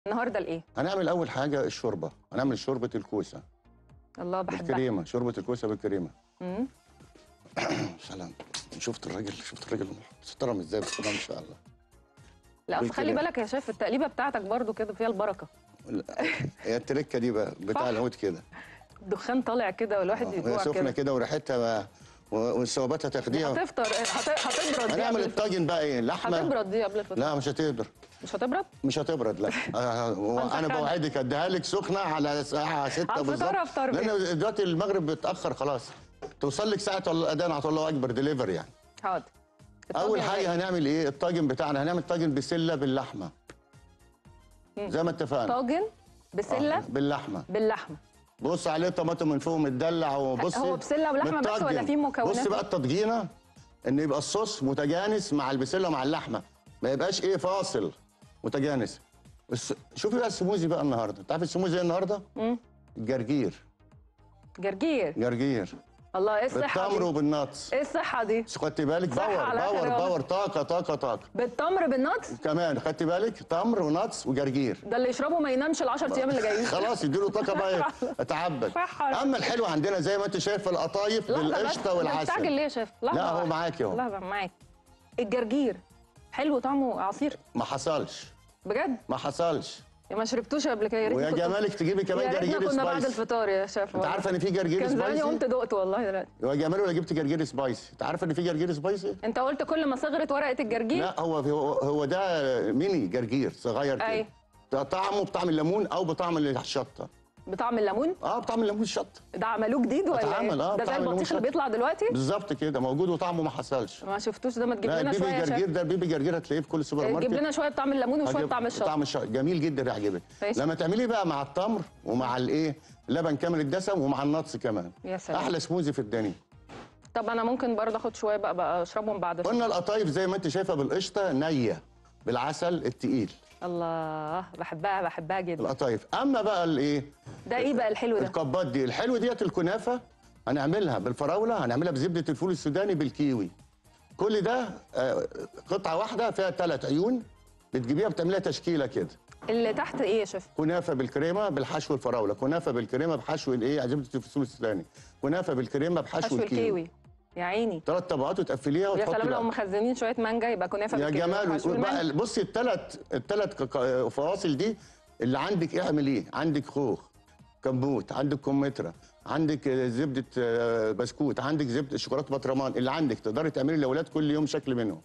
النهارده لايه هنعمل اول حاجه الشوربه هنعمل شوربه الكوسه الله بحبها بالكريمه شوربه الكوسه بالكريمه مم. سلام شفت الراجل شفت الراجل محترم ازاي بسم الله ما شاء الله لا اصل خلي بالكريمة. بالك يا شيف التقليبه بتاعتك برضو كده فيها البركه لا، هي التركه دي بقى بتاع صح. العود كده الدخان طالع كده والواحد وهي يجوع سخنه كده كده وريحتها بقى و- والثوابات هتاخديها هتفطر هت- هتبرد دي هنعمل قبل الفطار. الطاجن بقى ايه لحمه هتبرد دي قبل الفطار لا مش هتقدر مش هتبرد مش هتبرد لا آه، وانا هنسخنها. بوعدك اديها لك سخنه على الساعه 6 على بالظبط الفطار أفطر بيها. لان دلوقتي المغرب بتاخر خلاص توصل لك ساعه الاذان هتقول الله اكبر ديليفر يعني حاضر اول الطاجن حاجه إيه؟ هنعمل ايه الطاجن بتاعنا هنعمل طاجن بسله باللحمه زي ما اتفقنا طاجن بسله آه، باللحمه باللحمه بص عليه طماطم من فوق متدلع وبص هو بسلة ولحمة بس ولا في مكونات؟ بص بقى التضجينه ان يبقى الصوص متجانس مع البسله مع اللحمه ما يبقاش ايه فاصل متجانس بس شوفي بقى السموزي بقى النهارده انت عارف السموزي ايه النهارده مم. جرجير جرجير جرجير الله ايه الصحه بالتمر دي وبالنتس ايه الصحه دي بس خدت بالك صحة باور على آخر باور يوم. باور طاقه طاقه طاقه بالتمر بالنتس كمان خدت بالك تمر ونتس وجرجير ده اللي يشربه ما ينامش ال 10 ايام اللي جايين خلاص يديله طاقه بقى اتعبد صح. اما الحلو عندنا زي ما انت شايف القطايف لحظه بس بالقشطه أنت والعسل مستعجل ليه يا شيف لحظه لا، هو واحدة. معاك أهو. لحظه معاك الجرجير حلو طعمه عصير ما حصلش بجد ما حصلش ما شربتوش قبل كده يا ريتني ويا كنت- جمالك تجيبي كمان يا ريتنا جرجير كنا بعد سبايسي الفطار يا شيف انت والله. عارفه ان في جرجير كان زماني سبايسي قمت دقت والله دلوقتي يا جمال ولا جبت جرجير سبايسي انت عارفه ان في جرجير سبايسي انت قلت كل ما صغرت ورقه الجرجير لا هو هو, هو ده ميني جرجير صغير أي. كده ده طعمه بطعم الليمون او بطعم الشطه بطعم الليمون اه بطعم الليمون الشطه ده عملوه جديد ولا اتعمل، ايه؟ اه، ده زي بطعم الليمون البطيخ اللي شط. بيطلع دلوقتي بالظبط كده موجود وطعمه ما حصلش ما شفتوش ده ما تجيب لا لنا البيبي شويه يا جرجير شيف ده البيبي جرجير هتلاقيه في كل سوبر ماركت جيب لنا شويه طعم الليمون وشويه هجيب- طعم الشطه طعم الشطه جميل جدا يعجبك ماشي. لما تعمليه بقى مع التمر ومع الايه لبن كامل الدسم ومع النتس كمان يا سلام. احلى سموزي في الدنيا طب انا ممكن برضه اخد شويه بقى, بقى اشربهم بعد الفطار. قلنا القطايف زي ما انت شايفه بالقشطه نيه بالعسل التقيل الله بحبها بحبها جدا القطايف اما بقى الايه ده ايه بقى الحلو ده؟ القبات دي الحلو ديت الكنافه هنعملها بالفراوله هنعملها بزبده الفول السوداني بالكيوي كل ده آه، قطعه واحده فيها ثلاث عيون بتجيبيها بتعمليها تشكيله كده اللي تحت ايه يا شيف؟ كنافه بالكريمه بالحشو الفراوله كنافه بالكريمه بحشو الايه زبده الفول السوداني كنافه بالكريمه بحشو حشو الكيوي الكيوي يا عيني ثلاث طبقات وتقفليها يا وتحطي سلام لو بقى مخزنين شويه مانجا يبقى كنافه يا بالكيوي. جمال حشو بقى المانجا. بصي الثلاث الثلاث فواصل دي اللي عندك اعمليه عندك خوخ كمبوت عندك كمثرى عندك آه، زبده آه، بسكوت عندك زبده شوكولاته بطرمان اللي عندك تقدري تعملي لاولاد كل يوم شكل منهم